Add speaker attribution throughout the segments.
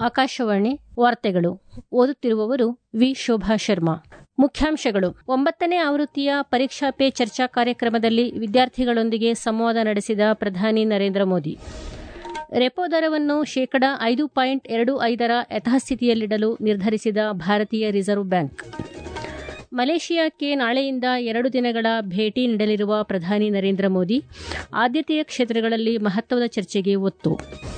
Speaker 1: ಆಕಾಶವಾಣಿ ವಾರ್ತೆಗಳು ಓದುತ್ತಿರುವವರು ವಿ ಶೋಭಾ ಶರ್ಮಾ ಮುಖ್ಯಾಂಶಗಳು ಒಂಬತ್ತನೇ ಆವೃತ್ತಿಯ ಪರೀಕ್ಷಾ ಪೇ ಚರ್ಚಾ ಕಾರ್ಯಕ್ರಮದಲ್ಲಿ ವಿದ್ಯಾರ್ಥಿಗಳೊಂದಿಗೆ ಸಂವಾದ ನಡೆಸಿದ ಪ್ರಧಾನಿ ನರೇಂದ್ರ ಮೋದಿ ರೆಪೋ ದರವನ್ನು ಶೇಕಡ ಐದು ಪಾಯಿಂಟ್ ಎರಡು ಐದರ ಯಥಾಸ್ಥಿತಿಯಲ್ಲಿಡಲು ನಿರ್ಧರಿಸಿದ ಭಾರತೀಯ ರಿಸರ್ವ್ ಬ್ಯಾಂಕ್ ಮಲೇಷಿಯಾಕ್ಕೆ ನಾಳೆಯಿಂದ ಎರಡು ದಿನಗಳ ಭೇಟಿ ನೀಡಲಿರುವ ಪ್ರಧಾನಿ ನರೇಂದ್ರ ಮೋದಿ ಆದ್ಯತೆಯ ಕ್ಷೇತ್ರಗಳಲ್ಲಿ ಮಹತ್ವದ ಚರ್ಚೆಗೆ ಒತ್ತು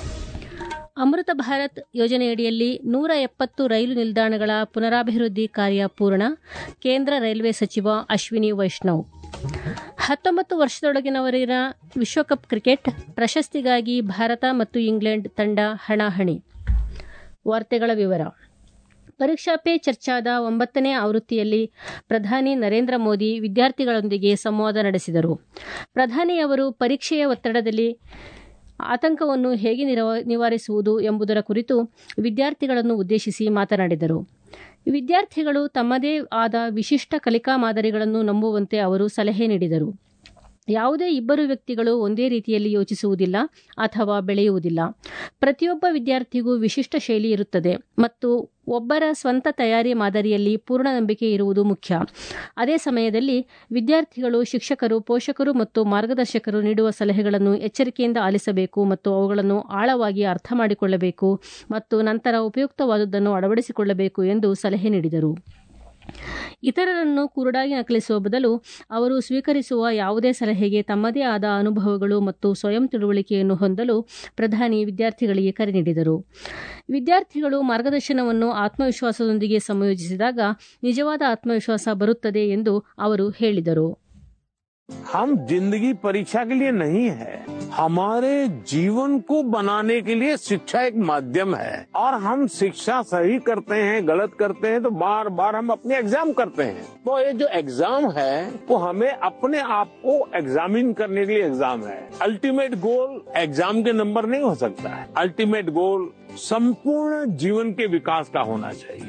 Speaker 1: ಅಮೃತ ಭಾರತ್ ಯೋಜನೆಯಡಿಯಲ್ಲಿ ನೂರ ಎಪ್ಪತ್ತು ರೈಲು ನಿಲ್ದಾಣಗಳ ಪುನರಾಭಿವೃದ್ಧಿ ಕಾರ್ಯ ಪೂರ್ಣ ಕೇಂದ್ರ ರೈಲ್ವೆ ಸಚಿವ ಅಶ್ವಿನಿ ವೈಷ್ಣವ್ ಹತ್ತೊಂಬತ್ತು ವರ್ಷದೊಳಗಿನವರಿನ ವಿಶ್ವಕಪ್ ಕ್ರಿಕೆಟ್ ಪ್ರಶಸ್ತಿಗಾಗಿ ಭಾರತ ಮತ್ತು ಇಂಗ್ಲೆಂಡ್ ತಂಡ ಹಣಾಹಣಿ ವಾರ್ತೆಗಳ ವಿವರ ಪರೀಕ್ಷಾ ಪೇ ಚರ್ಚಾದ ಒಂಬತ್ತನೇ ಆವೃತ್ತಿಯಲ್ಲಿ ಪ್ರಧಾನಿ ನರೇಂದ್ರ ಮೋದಿ ವಿದ್ಯಾರ್ಥಿಗಳೊಂದಿಗೆ ಸಂವಾದ ನಡೆಸಿದರು ಪ್ರಧಾನಿಯವರು ಪರೀಕ್ಷೆಯ ಒತ್ತಡದಲ್ಲಿ ಆತಂಕವನ್ನು ಹೇಗೆ ನಿವಾರಿಸುವುದು ಎಂಬುದರ ಕುರಿತು ವಿದ್ಯಾರ್ಥಿಗಳನ್ನು ಉದ್ದೇಶಿಸಿ ಮಾತನಾಡಿದರು ವಿದ್ಯಾರ್ಥಿಗಳು ತಮ್ಮದೇ ಆದ ವಿಶಿಷ್ಟ ಕಲಿಕಾ ಮಾದರಿಗಳನ್ನು ನಂಬುವಂತೆ ಅವರು ಸಲಹೆ ನೀಡಿದರು ಯಾವುದೇ ಇಬ್ಬರು ವ್ಯಕ್ತಿಗಳು ಒಂದೇ ರೀತಿಯಲ್ಲಿ ಯೋಚಿಸುವುದಿಲ್ಲ ಅಥವಾ ಬೆಳೆಯುವುದಿಲ್ಲ ಪ್ರತಿಯೊಬ್ಬ ವಿದ್ಯಾರ್ಥಿಗೂ ವಿಶಿಷ್ಟ ಶೈಲಿ ಇರುತ್ತದೆ ಮತ್ತು ಒಬ್ಬರ ಸ್ವಂತ ತಯಾರಿ ಮಾದರಿಯಲ್ಲಿ ಪೂರ್ಣ ನಂಬಿಕೆ ಇರುವುದು ಮುಖ್ಯ ಅದೇ ಸಮಯದಲ್ಲಿ ವಿದ್ಯಾರ್ಥಿಗಳು ಶಿಕ್ಷಕರು ಪೋಷಕರು ಮತ್ತು ಮಾರ್ಗದರ್ಶಕರು ನೀಡುವ ಸಲಹೆಗಳನ್ನು ಎಚ್ಚರಿಕೆಯಿಂದ ಆಲಿಸಬೇಕು ಮತ್ತು ಅವುಗಳನ್ನು ಆಳವಾಗಿ ಅರ್ಥ ಮಾಡಿಕೊಳ್ಳಬೇಕು ಮತ್ತು ನಂತರ ಉಪಯುಕ್ತವಾದುದನ್ನು ಅಳವಡಿಸಿಕೊಳ್ಳಬೇಕು ಎಂದು ಸಲಹೆ ನೀಡಿದರು ಇತರರನ್ನು ಕುರುಡಾಗಿ ನಕಲಿಸುವ ಬದಲು ಅವರು ಸ್ವೀಕರಿಸುವ ಯಾವುದೇ ಸಲಹೆಗೆ ತಮ್ಮದೇ ಆದ ಅನುಭವಗಳು ಮತ್ತು ಸ್ವಯಂ ತಿಳುವಳಿಕೆಯನ್ನು ಹೊಂದಲು ಪ್ರಧಾನಿ ವಿದ್ಯಾರ್ಥಿಗಳಿಗೆ ಕರೆ ನೀಡಿದರು ವಿದ್ಯಾರ್ಥಿಗಳು ಮಾರ್ಗದರ್ಶನವನ್ನು ಆತ್ಮವಿಶ್ವಾಸದೊಂದಿಗೆ ಸಂಯೋಜಿಸಿದಾಗ ನಿಜವಾದ ಆತ್ಮವಿಶ್ವಾಸ ಬರುತ್ತದೆ ಎಂದು ಅವರು ಹೇಳಿದರು
Speaker 2: हम जिंदगी परीक्षा के लिए नहीं है हमारे जीवन को बनाने के लिए शिक्षा एक माध्यम है और हम शिक्षा सही करते हैं गलत करते हैं तो बार बार हम अपने एग्जाम करते हैं तो ये जो एग्जाम है वो हमें अपने आप को एग्जामिन करने के लिए एग्जाम है अल्टीमेट गोल एग्जाम के नंबर नहीं हो सकता है अल्टीमेट गोल संपूर्ण जीवन के विकास का होना चाहिए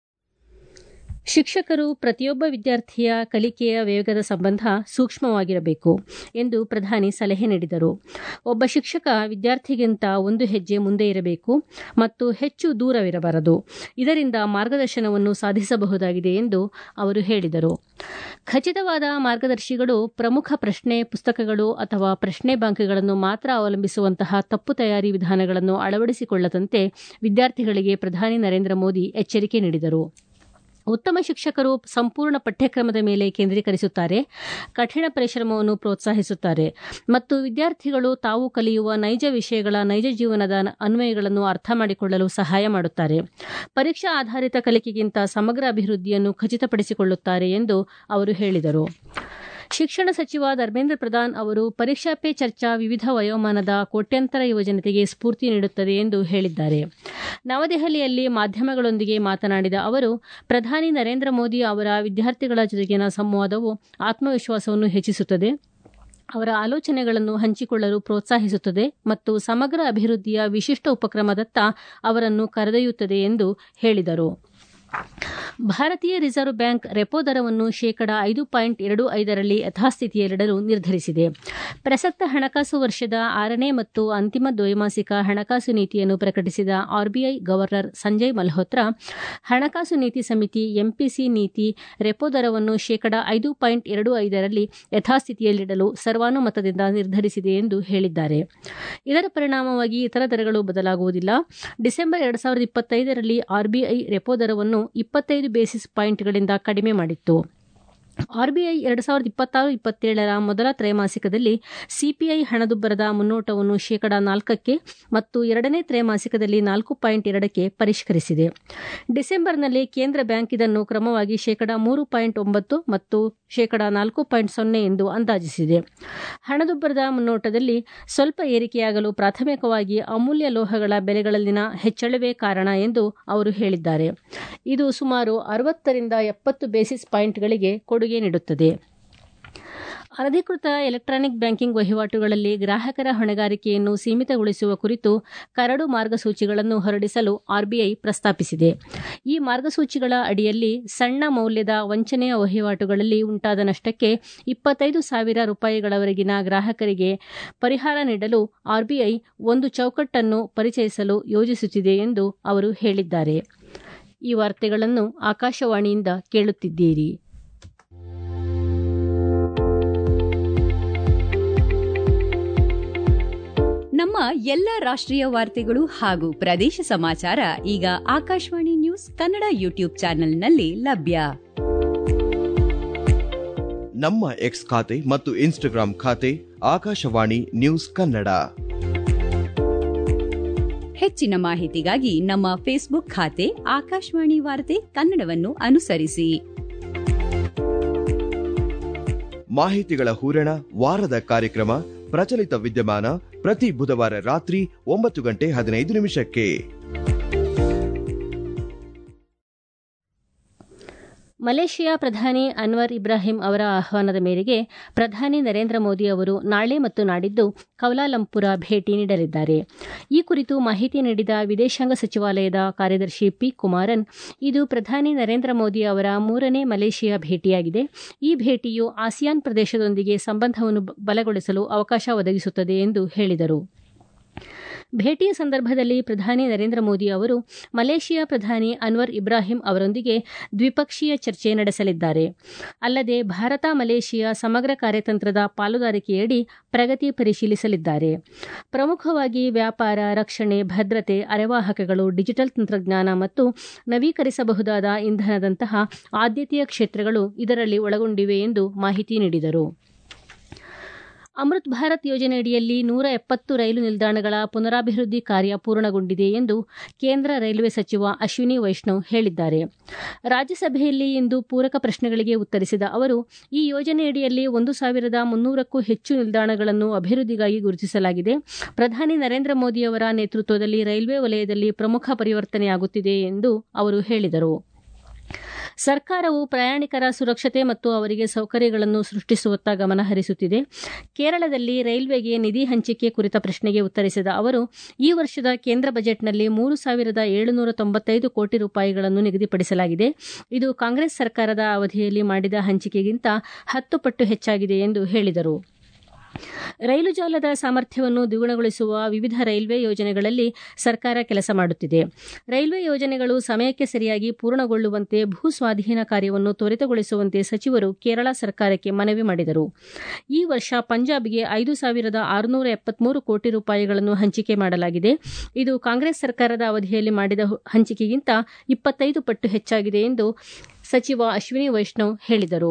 Speaker 1: ಶಿಕ್ಷಕರು ಪ್ರತಿಯೊಬ್ಬ ವಿದ್ಯಾರ್ಥಿಯ ಕಲಿಕೆಯ ವೇಗದ ಸಂಬಂಧ ಸೂಕ್ಷ್ಮವಾಗಿರಬೇಕು ಎಂದು ಪ್ರಧಾನಿ ಸಲಹೆ ನೀಡಿದರು ಒಬ್ಬ ಶಿಕ್ಷಕ ವಿದ್ಯಾರ್ಥಿಗಿಂತ ಒಂದು ಹೆಜ್ಜೆ ಮುಂದೆ ಇರಬೇಕು ಮತ್ತು ಹೆಚ್ಚು ದೂರವಿರಬಾರದು ಇದರಿಂದ ಮಾರ್ಗದರ್ಶನವನ್ನು ಸಾಧಿಸಬಹುದಾಗಿದೆ ಎಂದು ಅವರು ಹೇಳಿದರು ಖಚಿತವಾದ ಮಾರ್ಗದರ್ಶಿಗಳು ಪ್ರಮುಖ ಪ್ರಶ್ನೆ ಪುಸ್ತಕಗಳು ಅಥವಾ ಪ್ರಶ್ನೆ ಬ್ಯಾಂಕ್ಗಳನ್ನು ಮಾತ್ರ ಅವಲಂಬಿಸುವಂತಹ ತಪ್ಪು ತಯಾರಿ ವಿಧಾನಗಳನ್ನು ಅಳವಡಿಸಿಕೊಳ್ಳದಂತೆ ವಿದ್ಯಾರ್ಥಿಗಳಿಗೆ ಪ್ರಧಾನಿ ನರೇಂದ್ರ ಮೋದಿ ಎಚ್ಚರಿಕೆ ನೀಡಿದರು ಉತ್ತಮ ಶಿಕ್ಷಕರು ಸಂಪೂರ್ಣ ಪಠ್ಯಕ್ರಮದ ಮೇಲೆ ಕೇಂದ್ರೀಕರಿಸುತ್ತಾರೆ ಕಠಿಣ ಪರಿಶ್ರಮವನ್ನು ಪ್ರೋತ್ಸಾಹಿಸುತ್ತಾರೆ ಮತ್ತು ವಿದ್ಯಾರ್ಥಿಗಳು ತಾವು ಕಲಿಯುವ ನೈಜ ವಿಷಯಗಳ ನೈಜ ಜೀವನದ ಅನ್ವಯಗಳನ್ನು ಅರ್ಥ ಮಾಡಿಕೊಳ್ಳಲು ಸಹಾಯ ಮಾಡುತ್ತಾರೆ ಪರೀಕ್ಷಾ ಆಧಾರಿತ ಕಲಿಕೆಗಿಂತ ಸಮಗ್ರ ಅಭಿವೃದ್ಧಿಯನ್ನು ಖಚಿತಪಡಿಸಿಕೊಳ್ಳುತ್ತಾರೆ ಎಂದು ಅವರು ಹೇಳಿದರು ಶಿಕ್ಷಣ ಸಚಿವ ಧರ್ಮೇಂದ್ರ ಪ್ರಧಾನ್ ಅವರು ಪರೀಕ್ಷಾ ಪೇ ಚರ್ಚಾ ವಿವಿಧ ವಯೋಮಾನದ ಕೋಟ್ಯಂತರ ಯುವಜನತೆಗೆ ಸ್ಫೂರ್ತಿ ನೀಡುತ್ತದೆ ಎಂದು ಹೇಳಿದ್ದಾರೆ ನವದೆಹಲಿಯಲ್ಲಿ ಮಾಧ್ಯಮಗಳೊಂದಿಗೆ ಮಾತನಾಡಿದ ಅವರು ಪ್ರಧಾನಿ ನರೇಂದ್ರ ಮೋದಿ ಅವರ ವಿದ್ಯಾರ್ಥಿಗಳ ಜೊತೆಗಿನ ಸಂವಾದವು ಆತ್ಮವಿಶ್ವಾಸವನ್ನು ಹೆಚ್ಚಿಸುತ್ತದೆ ಅವರ ಆಲೋಚನೆಗಳನ್ನು ಹಂಚಿಕೊಳ್ಳಲು ಪ್ರೋತ್ಸಾಹಿಸುತ್ತದೆ ಮತ್ತು ಸಮಗ್ರ ಅಭಿವೃದ್ಧಿಯ ವಿಶಿಷ್ಟ ಉಪಕ್ರಮದತ್ತ ಅವರನ್ನು ಕರೆದೊಯ್ಯುತ್ತದೆ ಎಂದು ಹೇಳಿದರು ಭಾರತೀಯ ರಿಸರ್ವ್ ಬ್ಯಾಂಕ್ ರೆಪೋ ದರವನ್ನು ಶೇಕಡ ಐದು ಪಾಯಿಂಟ್ ಎರಡು ಐದರಲ್ಲಿ ಯಥಾಸ್ಥಿತಿಯಲ್ಲಿಡಲು ನಿರ್ಧರಿಸಿದೆ ಪ್ರಸಕ್ತ ಹಣಕಾಸು ವರ್ಷದ ಆರನೇ ಮತ್ತು ಅಂತಿಮ ದ್ವೈಮಾಸಿಕ ಹಣಕಾಸು ನೀತಿಯನ್ನು ಪ್ರಕಟಿಸಿದ ಆರ್ಬಿಐ ಗವರ್ನರ್ ಸಂಜಯ್ ಮಲ್ಹೋತ್ರಾ ಹಣಕಾಸು ನೀತಿ ಸಮಿತಿ ಎಂಪಿಸಿ ನೀತಿ ರೆಪೋ ದರವನ್ನು ಶೇಕಡ ಐದು ಪಾಯಿಂಟ್ ಎರಡು ಐದರಲ್ಲಿ ಯಥಾಸ್ಥಿತಿಯಲ್ಲಿಡಲು ಸರ್ವಾನುಮತದಿಂದ ನಿರ್ಧರಿಸಿದೆ ಎಂದು ಹೇಳಿದ್ದಾರೆ ಇದರ ಪರಿಣಾಮವಾಗಿ ಇತರ ದರಗಳು ಬದಲಾಗುವುದಿಲ್ಲ ಡಿಸೆಂಬರ್ ಎರಡು ಸಾವಿರದ ಇಪ್ಪತ್ತೈದರಲ್ಲಿ ಆರ್ಬಿಐ ರೆಪೋ ದರವನ್ನು ಇಪ್ಪತ್ತೈದು ಬೇಸಿಸ್ ಪಾಯಿಂಟ್ಗಳಿಂದ ಕಡಿಮೆ ಮಾಡಿತ್ತು ಆರ್ಬಿಐ ಎರಡು ಸಾವಿರದ ಇಪ್ಪತ್ತಾರು ಇಪ್ಪತ್ತೇಳರ ಮೊದಲ ತ್ರೈಮಾಸಿಕದಲ್ಲಿ ಸಿಪಿಐ ಹಣದುಬ್ಬರದ ಮುನ್ನೋಟವನ್ನು ಶೇಕಡ ನಾಲ್ಕಕ್ಕೆ ಮತ್ತು ಎರಡನೇ ತ್ರೈಮಾಸಿಕದಲ್ಲಿ ನಾಲ್ಕು ಪಾಯಿಂಟ್ ಎರಡಕ್ಕೆ ಪರಿಷ್ಕರಿಸಿದೆ ಡಿಸೆಂಬರ್ನಲ್ಲಿ ಕೇಂದ್ರ ಬ್ಯಾಂಕ್ ಇದನ್ನು ಕ್ರಮವಾಗಿ ಶೇಕಡ ಮೂರು ಪಾಯಿಂಟ್ ಒಂಬತ್ತು ಮತ್ತು ಶೇಕಡ ನಾಲ್ಕು ಪಾಯಿಂಟ್ ಸೊನ್ನೆ ಎಂದು ಅಂದಾಜಿಸಿದೆ ಹಣದುಬ್ಬರದ ಮುನ್ನೋಟದಲ್ಲಿ ಸ್ವಲ್ಪ ಏರಿಕೆಯಾಗಲು ಪ್ರಾಥಮಿಕವಾಗಿ ಅಮೂಲ್ಯ ಲೋಹಗಳ ಬೆಲೆಗಳಲ್ಲಿನ ಹೆಚ್ಚಳವೇ ಕಾರಣ ಎಂದು ಅವರು ಹೇಳಿದ್ದಾರೆ ಇದು ಸುಮಾರು ಅರವತ್ತರಿಂದ ಎಪ್ಪತ್ತು ಬೇಸಿಸ್ ಪಾಯಿಂಟ್ಗಳಿಗೆ ಕೊಡುಗೆ ನೀಡುತ್ತದೆ ಅನಧಿಕೃತ ಎಲೆಕ್ಟ್ರಾನಿಕ್ ಬ್ಯಾಂಕಿಂಗ್ ವಹಿವಾಟುಗಳಲ್ಲಿ ಗ್ರಾಹಕರ ಹೊಣೆಗಾರಿಕೆಯನ್ನು ಸೀಮಿತಗೊಳಿಸುವ ಕುರಿತು ಕರಡು ಮಾರ್ಗಸೂಚಿಗಳನ್ನು ಹೊರಡಿಸಲು ಆರ್ಬಿಐ ಪ್ರಸ್ತಾಪಿಸಿದೆ ಈ ಮಾರ್ಗಸೂಚಿಗಳ ಅಡಿಯಲ್ಲಿ ಸಣ್ಣ ಮೌಲ್ಯದ ವಂಚನೆಯ ವಹಿವಾಟುಗಳಲ್ಲಿ ಉಂಟಾದ ನಷ್ಟಕ್ಕೆ ಇಪ್ಪತ್ತೈದು ಸಾವಿರ ರೂಪಾಯಿಗಳವರೆಗಿನ ಗ್ರಾಹಕರಿಗೆ ಪರಿಹಾರ ನೀಡಲು ಆರ್ಬಿಐ ಒಂದು ಚೌಕಟ್ಟನ್ನು ಪರಿಚಯಿಸಲು ಯೋಜಿಸುತ್ತಿದೆ ಎಂದು ಅವರು ಹೇಳಿದ್ದಾರೆ ಈ ವಾರ್ತೆಗಳನ್ನು ಆಕಾಶವಾಣಿಯಿಂದ ಕೇಳುತ್ತಿದ್ದೀರಿ
Speaker 3: ನಮ್ಮ ಎಲ್ಲ ರಾಷ್ಟ್ರೀಯ ವಾರ್ತೆಗಳು ಹಾಗೂ ಪ್ರದೇಶ ಸಮಾಚಾರ ಈಗ ಆಕಾಶವಾಣಿ ನ್ಯೂಸ್ ಕನ್ನಡ ಯೂಟ್ಯೂಬ್ ಚಾನೆಲ್ನಲ್ಲಿ ಲಭ್ಯ
Speaker 4: ನಮ್ಮ ಎಕ್ಸ್ ಖಾತೆ ಮತ್ತು ಇನ್ಸ್ಟಾಗ್ರಾಂ ಖಾತೆ ಆಕಾಶವಾಣಿ ನ್ಯೂಸ್ ಕನ್ನಡ
Speaker 3: ಹೆಚ್ಚಿನ ಮಾಹಿತಿಗಾಗಿ ನಮ್ಮ ಫೇಸ್ಬುಕ್ ಖಾತೆ ಆಕಾಶವಾಣಿ ವಾರ್ತೆ ಕನ್ನಡವನ್ನು ಅನುಸರಿಸಿ
Speaker 4: ಮಾಹಿತಿಗಳ ಹೂರಣ ವಾರದ ಕಾರ್ಯಕ್ರಮ ಪ್ರಚಲಿತ ವಿದ್ಯಮಾನ ಪ್ರತಿ ಬುಧವಾರ ರಾತ್ರಿ ಒಂಬತ್ತು ಗಂಟೆ ಹದಿನೈದು ನಿಮಿಷಕ್ಕೆ
Speaker 1: ಮಲೇಷಿಯಾ ಪ್ರಧಾನಿ ಅನ್ವರ್ ಇಬ್ರಾಹಿಂ ಅವರ ಆಹ್ವಾನದ ಮೇರೆಗೆ ಪ್ರಧಾನಿ ನರೇಂದ್ರ ಮೋದಿ ಅವರು ನಾಳೆ ಮತ್ತು ನಾಡಿದ್ದು ಕೌಲಾಲಂಪುರ ಭೇಟಿ ನೀಡಲಿದ್ದಾರೆ ಈ ಕುರಿತು ಮಾಹಿತಿ ನೀಡಿದ ವಿದೇಶಾಂಗ ಸಚಿವಾಲಯದ ಕಾರ್ಯದರ್ಶಿ ಪಿ ಕುಮಾರನ್ ಇದು ಪ್ರಧಾನಿ ನರೇಂದ್ರ ಮೋದಿ ಅವರ ಮೂರನೇ ಮಲೇಷಿಯಾ ಭೇಟಿಯಾಗಿದೆ ಈ ಭೇಟಿಯು ಆಸಿಯಾನ್ ಪ್ರದೇಶದೊಂದಿಗೆ ಸಂಬಂಧವನ್ನು ಬಲಗೊಳಿಸಲು ಅವಕಾಶ ಒದಗಿಸುತ್ತದೆ ಎಂದು ಹೇಳಿದರು ಭೇಟಿಯ ಸಂದರ್ಭದಲ್ಲಿ ಪ್ರಧಾನಿ ನರೇಂದ್ರ ಮೋದಿ ಅವರು ಮಲೇಷಿಯಾ ಪ್ರಧಾನಿ ಅನ್ವರ್ ಇಬ್ರಾಹಿಂ ಅವರೊಂದಿಗೆ ದ್ವಿಪಕ್ಷೀಯ ಚರ್ಚೆ ನಡೆಸಲಿದ್ದಾರೆ ಅಲ್ಲದೆ ಭಾರತ ಮಲೇಷಿಯಾ ಸಮಗ್ರ ಕಾರ್ಯತಂತ್ರದ ಪಾಲುದಾರಿಕೆಯಡಿ ಪ್ರಗತಿ ಪರಿಶೀಲಿಸಲಿದ್ದಾರೆ ಪ್ರಮುಖವಾಗಿ ವ್ಯಾಪಾರ ರಕ್ಷಣೆ ಭದ್ರತೆ ಅರೆವಾಹಕಗಳು ಡಿಜಿಟಲ್ ತಂತ್ರಜ್ಞಾನ ಮತ್ತು ನವೀಕರಿಸಬಹುದಾದ ಇಂಧನದಂತಹ ಆದ್ಯತೆಯ ಕ್ಷೇತ್ರಗಳು ಇದರಲ್ಲಿ ಒಳಗೊಂಡಿವೆ ಎಂದು ಮಾಹಿತಿ ನೀಡಿದರು ಅಮೃತ್ ಭಾರತ್ ಯೋಜನೆಯಡಿಯಲ್ಲಿ ನೂರ ಎಪ್ಪತ್ತು ರೈಲು ನಿಲ್ದಾಣಗಳ ಪುನರಾಭಿವೃದ್ಧಿ ಕಾರ್ಯ ಪೂರ್ಣಗೊಂಡಿದೆ ಎಂದು ಕೇಂದ್ರ ರೈಲ್ವೆ ಸಚಿವ ಅಶ್ವಿನಿ ವೈಷ್ಣವ್ ಹೇಳಿದ್ದಾರೆ ರಾಜ್ಯಸಭೆಯಲ್ಲಿ ಇಂದು ಪೂರಕ ಪ್ರಶ್ನೆಗಳಿಗೆ ಉತ್ತರಿಸಿದ ಅವರು ಈ ಯೋಜನೆಯಡಿಯಲ್ಲಿ ಒಂದು ಸಾವಿರದ ಮುನ್ನೂರಕ್ಕೂ ಹೆಚ್ಚು ನಿಲ್ದಾಣಗಳನ್ನು ಅಭಿವೃದ್ಧಿಗಾಗಿ ಗುರುತಿಸಲಾಗಿದೆ ಪ್ರಧಾನಿ ನರೇಂದ್ರ ಮೋದಿಯವರ ನೇತೃತ್ವದಲ್ಲಿ ರೈಲ್ವೆ ವಲಯದಲ್ಲಿ ಪ್ರಮುಖ ಪರಿವರ್ತನೆಯಾಗುತ್ತಿದೆ ಎಂದು ಅವರು ಹೇಳಿದರು ಸರ್ಕಾರವು ಪ್ರಯಾಣಿಕರ ಸುರಕ್ಷತೆ ಮತ್ತು ಅವರಿಗೆ ಸೌಕರ್ಯಗಳನ್ನು ಸೃಷ್ಟಿಸುವತ್ತ ಗಮನ ಹರಿಸುತ್ತಿದೆ ಕೇರಳದಲ್ಲಿ ರೈಲ್ವೆಗೆ ನಿಧಿ ಹಂಚಿಕೆ ಕುರಿತ ಪ್ರಶ್ನೆಗೆ ಉತ್ತರಿಸಿದ ಅವರು ಈ ವರ್ಷದ ಕೇಂದ್ರ ಬಜೆಟ್ನಲ್ಲಿ ಮೂರು ಸಾವಿರದ ಏಳುನೂರ ತೊಂಬತ್ತೈದು ಕೋಟಿ ರೂಪಾಯಿಗಳನ್ನು ನಿಗದಿಪಡಿಸಲಾಗಿದೆ ಇದು ಕಾಂಗ್ರೆಸ್ ಸರ್ಕಾರದ ಅವಧಿಯಲ್ಲಿ ಮಾಡಿದ ಹಂಚಿಕೆಗಿಂತ ಹತ್ತು ಪಟ್ಟು ಹೆಚ್ಚಾಗಿದೆ ಎಂದು ಹೇಳಿದರು ರೈಲು ಜಾಲದ ಸಾಮರ್ಥ್ಯವನ್ನು ದ್ವಿಗುಣಗೊಳಿಸುವ ವಿವಿಧ ರೈಲ್ವೆ ಯೋಜನೆಗಳಲ್ಲಿ ಸರ್ಕಾರ ಕೆಲಸ ಮಾಡುತ್ತಿದೆ ರೈಲ್ವೆ ಯೋಜನೆಗಳು ಸಮಯಕ್ಕೆ ಸರಿಯಾಗಿ ಪೂರ್ಣಗೊಳ್ಳುವಂತೆ ಭೂ ಸ್ವಾಧೀನ ಕಾರ್ಯವನ್ನು ತ್ವರಿತಗೊಳಿಸುವಂತೆ ಸಚಿವರು ಕೇರಳ ಸರ್ಕಾರಕ್ಕೆ ಮನವಿ ಮಾಡಿದರು ಈ ವರ್ಷ ಪಂಜಾಬ್ಗೆ ಐದು ಸಾವಿರದ ಆರುನೂರ ಎಪ್ಪತ್ಮೂರು ಕೋಟಿ ರೂಪಾಯಿಗಳನ್ನು ಹಂಚಿಕೆ ಮಾಡಲಾಗಿದೆ ಇದು ಕಾಂಗ್ರೆಸ್ ಸರ್ಕಾರದ ಅವಧಿಯಲ್ಲಿ ಮಾಡಿದ ಹಂಚಿಕೆಗಿಂತ ಇಪ್ಪತ್ತೈದು ಪಟ್ಟು ಹೆಚ್ಚಾಗಿದೆ ಎಂದು ಸಚಿವ ಅಶ್ವಿನಿ ವೈಷ್ಣವ್ ಹೇಳಿದರು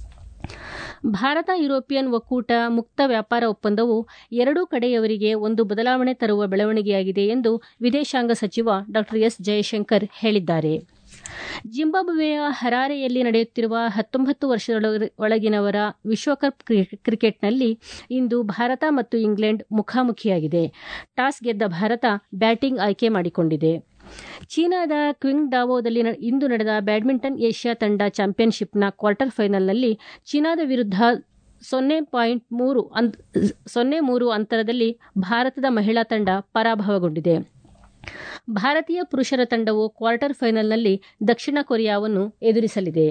Speaker 1: ಭಾರತ ಯುರೋಪಿಯನ್ ಒಕ್ಕೂಟ ಮುಕ್ತ ವ್ಯಾಪಾರ ಒಪ್ಪಂದವು ಎರಡೂ ಕಡೆಯವರಿಗೆ ಒಂದು ಬದಲಾವಣೆ ತರುವ ಬೆಳವಣಿಗೆಯಾಗಿದೆ ಎಂದು ವಿದೇಶಾಂಗ ಸಚಿವ ಡಾ ಎಸ್ ಜಯಶಂಕರ್ ಹೇಳಿದ್ದಾರೆ ಜಿಂಬಾಬ್ವೆಯ ಹರಾರೆಯಲ್ಲಿ ನಡೆಯುತ್ತಿರುವ ಹತ್ತೊಂಬತ್ತು ವರ್ಷದೊಳ ಒಳಗಿನವರ ವಿಶ್ವಕಪ್ ಕ್ರಿಕೆಟ್ನಲ್ಲಿ ಇಂದು ಭಾರತ ಮತ್ತು ಇಂಗ್ಲೆಂಡ್ ಮುಖಾಮುಖಿಯಾಗಿದೆ ಟಾಸ್ ಗೆದ್ದ ಭಾರತ ಬ್ಯಾಟಿಂಗ್ ಆಯ್ಕೆ ಮಾಡಿಕೊಂಡಿದೆ ಚೀನಾದ ಕ್ವಿಂಗ್ ಡಾವೋದಲ್ಲಿ ಇಂದು ನಡೆದ ಬ್ಯಾಡ್ಮಿಂಟನ್ ಏಷ್ಯಾ ತಂಡ ಚಾಂಪಿಯನ್ಶಿಪ್ನ ಕ್ವಾರ್ಟರ್ ಫೈನಲ್ನಲ್ಲಿ ಚೀನಾದ ವಿರುದ್ಧ ಸೊನ್ನೆ ಪಾಯಿಂಟ್ ಮೂರು ಸೊನ್ನೆ ಮೂರು ಅಂತರದಲ್ಲಿ ಭಾರತದ ಮಹಿಳಾ ತಂಡ ಪರಾಭವಗೊಂಡಿದೆ ಭಾರತೀಯ ಪುರುಷರ ತಂಡವು ಕ್ವಾರ್ಟರ್ ಫೈನಲ್ನಲ್ಲಿ ದಕ್ಷಿಣ ಕೊರಿಯಾವನ್ನು ಎದುರಿಸಲಿದೆ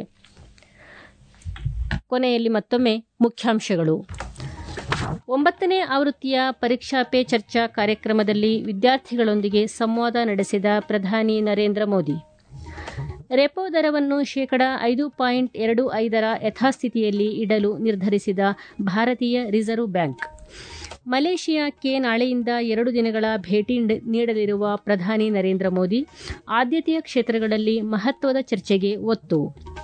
Speaker 1: ಕೊನೆಯಲ್ಲಿ ಮತ್ತೊಮ್ಮೆ ಮುಖ್ಯಾಂಶಗಳು ಒಂಬತ್ತನೇ ಆವೃತ್ತಿಯ ಪರೀಕ್ಷಾ ಪೇ ಚರ್ಚಾ ಕಾರ್ಯಕ್ರಮದಲ್ಲಿ ವಿದ್ಯಾರ್ಥಿಗಳೊಂದಿಗೆ ಸಂವಾದ ನಡೆಸಿದ ಪ್ರಧಾನಿ ನರೇಂದ್ರ ಮೋದಿ ರೆಪೋ ದರವನ್ನು ಶೇಕಡ ಐದು ಪಾಯಿಂಟ್ ಎರಡು ಐದರ ಯಥಾಸ್ಥಿತಿಯಲ್ಲಿ ಇಡಲು ನಿರ್ಧರಿಸಿದ ಭಾರತೀಯ ರಿಸರ್ವ್ ಬ್ಯಾಂಕ್ ಮಲೇಷಿಯಾಕ್ಕೆ ನಾಳೆಯಿಂದ ಎರಡು ದಿನಗಳ ಭೇಟಿ ನೀಡಲಿರುವ ಪ್ರಧಾನಿ ನರೇಂದ್ರ ಮೋದಿ ಆದ್ಯತೆಯ ಕ್ಷೇತ್ರಗಳಲ್ಲಿ ಮಹತ್ವದ ಚರ್ಚೆಗೆ ಒತ್ತು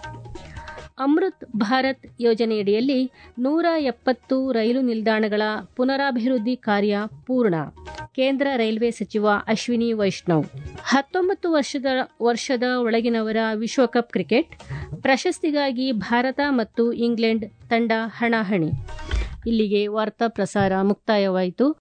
Speaker 1: ಅಮೃತ್ ಭಾರತ್ ಯೋಜನೆಯಡಿಯಲ್ಲಿ ನೂರ ಎಪ್ಪತ್ತು ರೈಲು ನಿಲ್ದಾಣಗಳ ಪುನರಾಭಿವೃದ್ಧಿ ಕಾರ್ಯ ಪೂರ್ಣ ಕೇಂದ್ರ ರೈಲ್ವೆ ಸಚಿವ ಅಶ್ವಿನಿ ವೈಷ್ಣವ್ ಹತ್ತೊಂಬತ್ತು ವರ್ಷದ ವರ್ಷದ ಒಳಗಿನವರ ವಿಶ್ವಕಪ್ ಕ್ರಿಕೆಟ್ ಪ್ರಶಸ್ತಿಗಾಗಿ ಭಾರತ ಮತ್ತು ಇಂಗ್ಲೆಂಡ್ ತಂಡ ಹಣಾಹಣಿ ಇಲ್ಲಿಗೆ ವಾರ್ತಾ ಪ್ರಸಾರ ಮುಕ್ತಾಯವಾಯಿತು